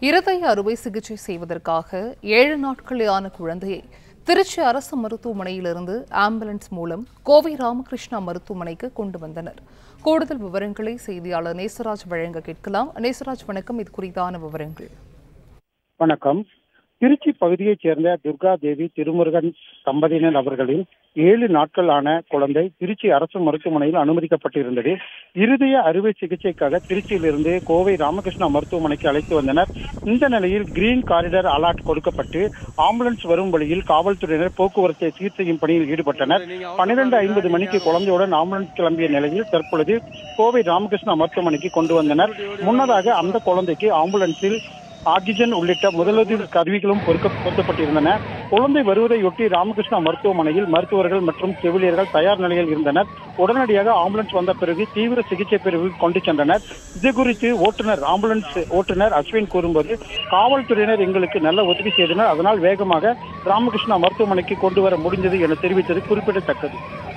இருதய அறுவை சிகிச்சை செய்வதற்காக ஏழு நாட்களான குழந்தையை திருச்சி அரசு மருத்துவமனையிலிருந்து ஆம்புலன்ஸ் மூலம் கோவை ராமகிருஷ்ணா மருத்துவமனைக்கு கொண்டு வந்தனர் கூடுதல் விவரங்களை செய்தியாளர் நேசராஜ் வழங்க கேட்கலாம் நேசராஜ் வணக்கம் இது குறித்தான விவரங்கள் வணக்கம் திருச்சி பகுதியைச் சேர்ந்த துர்கா தேவி திருமுருகன் தம்பதியினர் அவர்களின் ஏழு நாட்கள் ஆன குழந்தை திருச்சி அரசு மருத்துவமனையில் அனுமதிக்கப்பட்டிருந்தது இருதய அறுவை சிகிச்சைக்காக திருச்சியிலிருந்து கோவை ராமகிருஷ்ணா மருத்துவமனைக்கு அழைத்து வந்தனர் இந்த நிலையில் கிரீன் காரிடர் அலர்ட் கொடுக்கப்பட்டு ஆம்புலன்ஸ் வரும் வழியில் காவல்துறையினர் போக்குவரத்தை சீர் செய்யும் பணியில் ஈடுபட்டனர் பன்னிரண்டு ஐம்பது மணிக்கு குழந்தையுடன் ஆம்புலன்ஸ் கிளம்பிய நிலையில் தற்பொழுது கோவை ராமகிருஷ்ணா மருத்துவமனைக்கு கொண்டு வந்தனர் முன்னதாக அந்த குழந்தைக்கு ஆம்புலன்ஸில் ஆக்சிஜன் உள்ளிட்ட முதலுதவி கருவிகளும் பொருக்க பொருத்தப்பட்டிருந்தன குழந்தை வருவதையொட்டி ராமகிருஷ்ணா மருத்துவமனையில் மருத்துவர்கள் மற்றும் செவிலியர்கள் தயார் நிலையில் இருந்தனர் உடனடியாக ஆம்புலன்ஸ் வந்த பிறகு தீவிர சிகிச்சை பிரிவுக்கு கொண்டு சென்றனர் இது குறித்து ஓட்டுநர் ஆம்புலன்ஸ் ஓட்டுநர் அஸ்வின் கூறும்போது காவல்துறையினர் எங்களுக்கு நல்ல உதவி செய்தனர் அதனால் வேகமாக ராமகிருஷ்ணா மருத்துவமனைக்கு கொண்டு வர முடிந்தது என தெரிவித்தது குறிப்பிடத்தக்கது